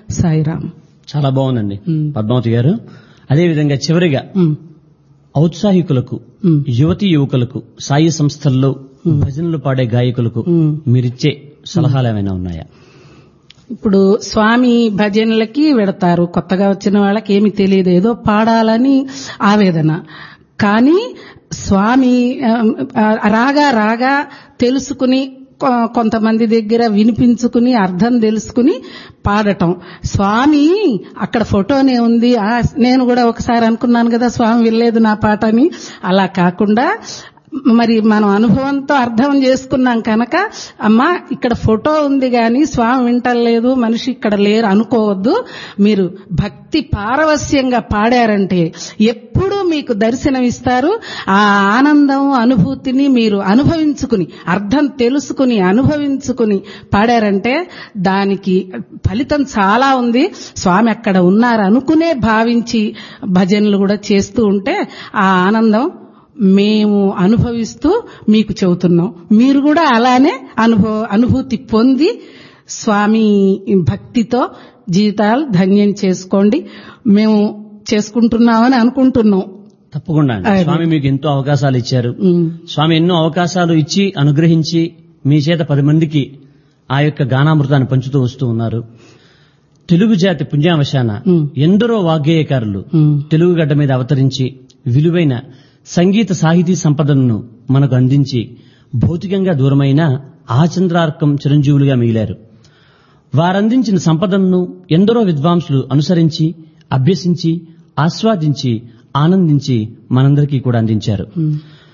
సాయిరామ్ చాలా బాగుందండి మ్. పద్మావతి గారు అదేవిధంగా చివరిగా ఉమ్, ఔత్సాహికులకు ఉమ్, యువతి యువకులకు సాయి సంస్థల్లో భజనలు పాడే గాయకులకు ఉమ్. మీరిచ్చే సలహాలు ఏమైనా ఉన్నాయా ఇప్పుడు స్వామి భజనలకి వెడతారు కొత్తగా వచ్చిన వాళ్ళకి ఏమి తెలియదు ఏదో పాడాలని ఆవేదన కానీ స్వామి ఆ, ఆ, రాగా రాగా తెలుసుకుని కొ- కొంతమంది దగ్గర వినిపించుకుని అర్థం తెలుసుకుని పాడటం స్వామి అక్కడ ఫోటోనే ఉంది ఆ, నేను కూడా ఒకసారి అనుకున్నాను కదా స్వామి వినలేదు నా పాట అని అలా కాకుండా మరి మనం అనుభవంతో అర్థం చేసుకున్నాం కనుక అమ్మా ఇక్కడ ఫోటో ఉంది గాని స్వామి వింటలేదు మనిషి ఇక్కడ లేరు అనుకోవద్దు మీరు భక్తి పారవస్యంగా పాడారంటే ఎప్పుడూ మీకు దర్శనం ఇస్తారు ఆ ఆనందం అనుభూతిని మీరు అనుభవించుకుని అర్థం తెలుసుకుని అనుభవించుకుని పాడారంటే దానికి ఫలితం చాలా ఉంది స్వామి అక్కడ ఉన్నారు అనుకునే భావించి భజనలు కూడా చేస్తూ ఉంటే ఆ ఆనందం మేము అనుభవిస్తూ మీకు చెబుతున్నాం మీరు కూడా అలానే అనుభవ అనుభూతి పొంది స్వామి భక్తితో జీవితాలు ధన్యం చేసుకోండి మేము చేసుకుంటున్నామని అనుకుంటున్నాం తప్పకుండా అండి. అదే. స్వామి మీకు ఎంతో అవకాశాలు ఇచ్చారు ఉమ్, స్వామి ఎన్నో అవకాశాలు ఇచ్చి అనుగ్రహించి మీ చేత పది మందికి ఆ యొక్క గానామృతాన్ని పంచుతూ వస్తూ ఉన్నారు తెలుగు జాతి పుణ్యావశాన ఉమ్. ఎందరో వాగ్గేయకారులు ఉమ్, తెలుగు గడ్డ మీద అవతరించి విలువైన సంగీత సాహితీ సంపదను మనకు అందించి భౌతికంగా దూరమైన ఆచంద్రార్కం చిరంజీవులుగా మిగిలారు వారందించిన సంపదను ఎందరో విద్వాంసులు అనుసరించి అభ్యసించి ఆస్వాదించి ఆనందించి మనందరికీ కూడా అందించారు ఉమ్.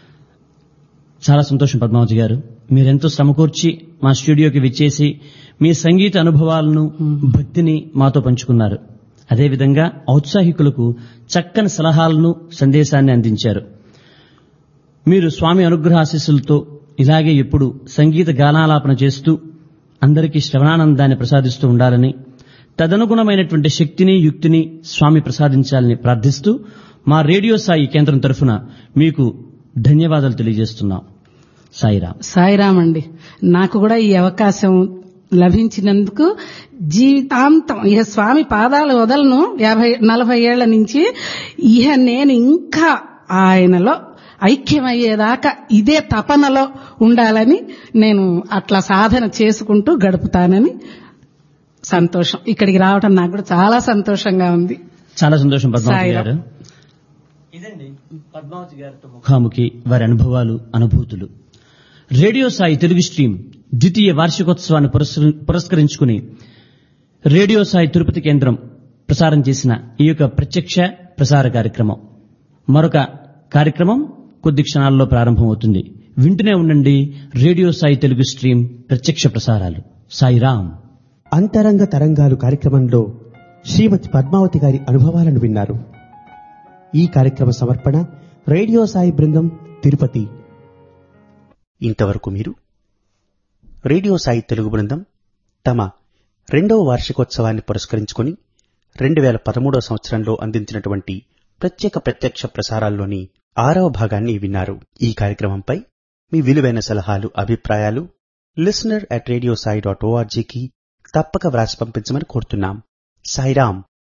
చాలా సంతోషం పద్మావతి గారు మీరెంతో శ్రమకూర్చి మా స్టూడియోకి విచ్చేసి మీ సంగీత అనుభవాలను భక్తిని మాతో పంచుకున్నారు అదేవిధంగా ఔత్సాహికులకు చక్కని సలహాలను సందేశాన్ని అందించారు మీరు స్వామి అనుగ్రహ ఆశీస్సులతో ఇలాగే ఎప్పుడు సంగీత గానాలాపన చేస్తూ అందరికీ శ్రవణానందాన్ని ప్రసాదిస్తూ ఉండాలని తదనుగుణమైనటువంటి శక్తిని యుక్తిని స్వామి ప్రసాదించాలని ప్రార్థిస్తూ మా రేడియో సాయి కేంద్రం తరఫున మీకు ధన్యవాదాలు తెలియజేస్తున్నాం సాయిరామ్ సాయిరామ్ అండి నాకు కూడా ఈ అవకాశం లభించినందుకు జీవితాంతం ఇహ స్వామి పాదాలు వదలను యాభై నలభై ఏళ్ల నుంచి ఇహ నేను ఇంకా ఆయనలో ఐక్యమయ్యేదాకా ఇదే తపనలో ఉండాలని నేను అట్లా సాధన చేసుకుంటూ గడుపుతానని సంతోషం ఇక్కడికి రావటం నాకు కూడా చాలా సంతోషంగా ఉంది చాలా సంతోషం పద్మావతి సాయిరామ్. గారు ఇదండి పద్మావతి గారితో ముఖాముఖి వారి అనుభవాలు అనుభూతులు రేడియో సాయి తెలుగు స్ట్రీమ్ ద్వితీయ వార్షికోత్సవాన్ని పురస్కరి- పురస్కరించుకుని రేడియో సాయి తిరుపతి కేంద్రం ప్రసారం చేసిన ఈ యొక్క ప్రత్యక్ష ప్రసార కార్యక్రమం మరొక కార్యక్రమం కొద్ది క్షణాల్లో ప్రారంభమవుతుంది వింటూనే ఉండండి రేడియో సాయి తెలుగు స్ట్రీమ్ ప్రత్యక్ష ప్రసారాలు సాయిరామ్ అంతరంగ తరంగాలు కార్యక్రమంలో శ్రీమతి పద్మావతి గారి అనుభవాలను విన్నారు ఈ కార్యక్రమ సమర్పణ రేడియో సాయి బృందం తిరుపతి ఇంతవరకు మీరు రేడియో సాయి తెలుగు బృందం తమ రెండవ వార్షికోత్సవాన్ని పురస్కరించుకొని రెండు వేల పదమూడవ సంవత్సరంలో అందించినటువంటి ప్రత్యేక ప్రత్యక్ష ప్రసారాల్లోని ఆరవ భాగాన్ని విన్నారు ఈ కార్యక్రమంపై మీ విలువైన సలహాలు అభిప్రాయాలు listener at radio Sai dot ఓఆర్జీకి తప్పక వ్రాసి పంపించమని కోరుతున్నాం సాయిరామ్